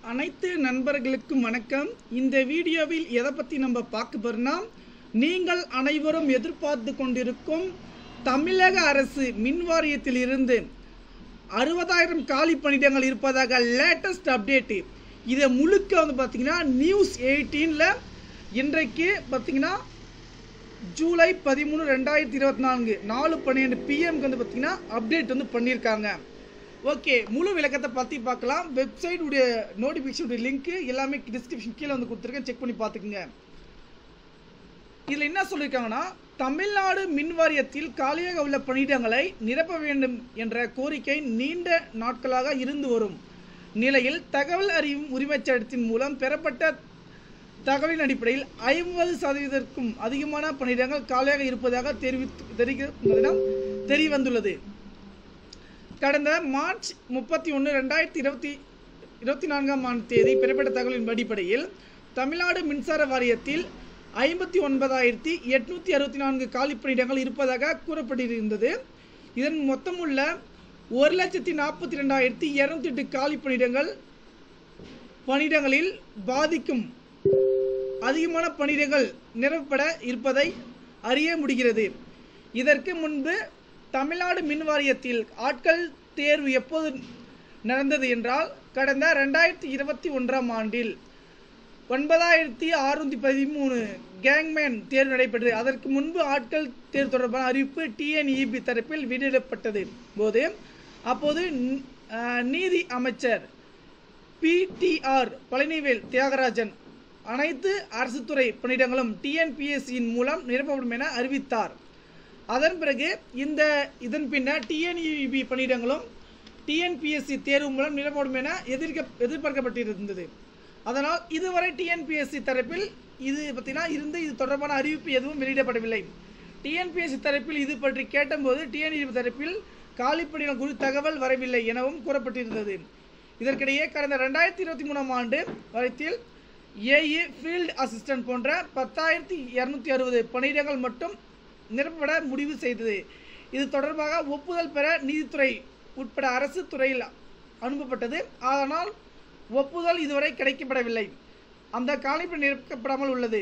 அனைத்து நண்பர்களுக்கும் வணக்கம் இந்த வீடியோவில் எதை பற்றி நம்ம பார்க்க போறோம்னா நீங்கள் அனைவரும் எதிர்பார்த்து கொண்டிருக்கும் தமிழக அரசு மின் வாரியத்தில் இருந்து அறுபதாயிரம் காலி பணியிடங்கள் இருப்பதாக லேட்டஸ்ட் அப்டேட்டு இதை முழுக்க வந்து பார்த்தீங்கன்னா நியூஸ் எயிட்டீனில் இன்றைக்கு பார்த்தீங்கன்னா ஜூலை பதிமூணு ரெண்டாயிரத்தி இருபத்தி நான்கு நாலு பன்னிரெண்டு பிஎம்க்கு வந்து பார்த்தீங்கன்னா அப்டேட் வந்து பண்ணியிருக்காங்க ஓகே முழு விளக்கத்தை பற்றி பார்க்கலாம் வெப்சைட் உடைய நோட்டிஃபிகேஷனுடைய லிங்க்கு எல்லாமே டிஸ்கிரிப்ஷன் கீழே வந்து கொடுத்துருக்கேன் செக் பண்ணி பார்த்துக்குங்க இதில் என்ன சொல்லியிருக்காங்கன்னா தமிழ்நாடு மின் வாரியத்தில் காலியாக உள்ள பணியிடங்களை நிரப்ப வேண்டும் என்ற கோரிக்கை நீண்ட நாட்களாக இருந்து வரும் நிலையில் தகவல் அறியும் உரிமைச் சட்டத்தின் மூலம் பெறப்பட்ட தகவலின் அடிப்படையில் ஐம்பது சதவீதத்திற்கும் அதிகமான பணியிடங்கள் காலியாக இருப்பதாக தெரிவித்து தெரிவிக்க தெரிய வந்துள்ளது கடந்த மார்ச் முப்பத்தி ஒன்று ரெண்டாயிரத்தி இருபத்தி இருபத்தி நான்காம் ஆண்டு தேதி பெறப்பட்ட தகவலின் அடிப்படையில் தமிழ்நாடு மின்சார வாரியத்தில் ஐம்பத்தி ஒன்பதாயிரத்தி எட்நூற்றி அறுபத்தி நான்கு காலி பணியிடங்கள் இருப்பதாக கூறப்பட்டிருந்தது இதன் மொத்தமுள்ள ஒரு லட்சத்தி நாற்பத்தி ரெண்டாயிரத்தி இரநூத்தி எட்டு காலி பணியிடங்கள் பணியிடங்களில் பாதிக்கும் அதிகமான பணியிடங்கள் நிரப்பப்பட இருப்பதை அறிய முடிகிறது இதற்கு முன்பு தமிழ்நாடு மின் வாரியத்தில் ஆட்கள் தேர்வு எப்போது நடந்தது என்றால் கடந்த ரெண்டாயிரத்தி இருபத்தி ஒன்றாம் ஆண்டில் ஒன்பதாயிரத்தி அறுநூத்தி பதிமூணு கேங்மேன் தேர்வு நடைபெற்றது அதற்கு முன்பு ஆட்கள் தேர்வு தொடர்பான அறிவிப்பு டிஎன்இபி தரப்பில் வெளியிடப்பட்டது போது அப்போது ந- அஹ், நீதி அமைச்சர் பிடிஆர் பழனிவேல் தியாகராஜன் அனைத்து அரசு துறை பணியிடங்களும் டிஎன்பிஎஸ்சியின் மூலம் நிரப்பப்படும் என அறிவித்தார் அதன் பிறகு இந்த இதன் பின்னர் டிஎன்இபி பணியிடங்களும் டிஎன்பிஎஸ்சி தேர்வு மூலம் நிரப்பப்படும் என எதிர்க்க எதிர்பார்க்கப்பட்டிருந்தது அதனால் இதுவரை டிஎன்பிஎஸ்சி தரப்பில் இது பார்த்தீங்கன்னா இருந்து இது தொடர்பான அறிவிப்பு எதுவும் வெளியிடப்படவில்லை டிஎன்பிஎஸ்சி தரப்பில் இது பற்றி கேட்டபோது டிஎன்இபி தரப்பில் காலிப்பணிகள் குறித்து தகவல் வரவில்லை எனவும் கூறப்பட்டிருந்தது இதற்கிடையே கடந்த ரெண்டாயிரத்தி இருபத்தி மூணாம் ஆண்டு வரைத்தில் ஏஇ ஃபீல்டு அசிஸ்டன்ட் போன்ற பத்தாயிரத்தி இரநூத்தி அறுபது பணியிடங்கள் மட்டும் நிரப்பப்பட முடிவு செய்தது இது தொடர்பாக ஒப்புதல் பெற நீதித்துறை உட்பட அரசு துறையில் அனுப்பப்பட்டது ஆனால் ஒப்புதல் இதுவரை கிடைக்கப்படவில்லை அந்த காலிப்பு நிரப்பப்படாமல் உள்ளது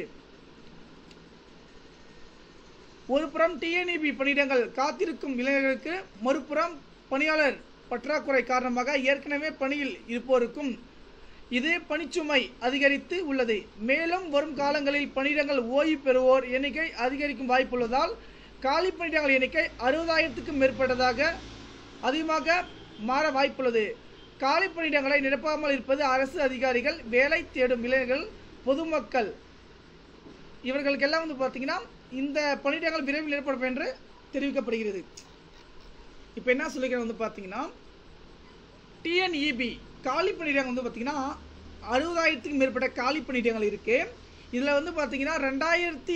ஒரு புறம் டிஎன்இபி பணியிடங்கள் காத்திருக்கும் இளைஞர்களுக்கு மறுபுறம் பணியாளர் பற்றாக்குறை காரணமாக ஏற்கனவே பணியில் இருப்போருக்கும் இது பணிச்சுமை அதிகரித்து உள்ளது மேலும் வரும் காலங்களில் பணியிடங்கள் ஓய்வு பெறுவோர் எண்ணிக்கை அதிகரிக்கும் வாய்ப்புள்ளதால் காலி பணியிடங்கள் எண்ணிக்கை அறுபதாயிரத்துக்கும் மேற்பட்டதாக அதிகமாக மாற வாய்ப்புள்ளது காலி பணியிடங்களை நிரப்பாமல் இருப்பது அரசு அதிகாரிகள் வேலை தேடும் இளைஞர்கள் பொதுமக்கள் இவர்களுக்கெல்லாம் வந்து பார்த்தீங்கன்னா இந்த பணியிடங்கள் விரைவில் நிரப்படும் என்று தெரிவிக்கப்படுகிறது இப்போ என்ன சொல்லிக்கிறேன் வந்து பார்த்தீங்கன்னா டிஎன்இபி காலி பணியிடங்கள் வந்து பார்த்தீங்கன்னா அறுபதாயிரத்துக்கும் மேற்பட்ட காலி பணியிடங்கள் இருக்கு இதில் வந்து பார்த்தீங்கன்னா ரெண்டாயிரத்தி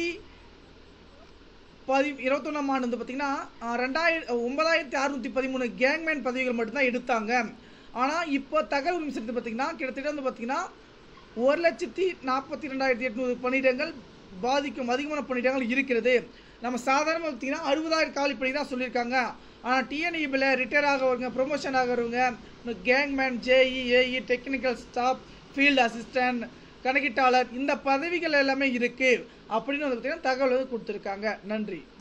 பதி இருபத்தொன்னாம் ஆண்டு வந்து பார்த்தீங்கன்னா ரெண்டாயிரம் ஒன்பதாயிரத்தி அறுநூற்றி பதிமூணு கேங்மேன் பதவிகள் மட்டும்தான் எடுத்தாங்க ஆனால் இப்போ தகவல் நிமிஷத்து பார்த்தீங்கன்னா கிட்டத்தட்ட வந்து பார்த்தீங்கன்னா ஒரு லட்சத்தி நாற்பத்தி ரெண்டாயிரத்தி எட்நூறு பணியிடங்கள் பாதிக்கும் அதிகமான பணியிடங்கள் இருக்கிறது நம்ம சாதாரண பார்த்தீங்கன்னா அறுபதாயிரம் காலி பணி தான் சொல்லியிருக்காங்க ஆனால் டிஎன்இபியில் ரிட்டையர் ஆகிறவங்க ப்ரொமோஷன் ஆகிறவங்க gangman J E A E technical staff field assistant கணக்கீட்டாளர் இந்த பதவிகள் எல்லாமே இருக்குது அப்படின்னு வந்து பார்த்தீங்கன்னா தகவல் வந்து கொடுத்துருக்காங்க நன்றி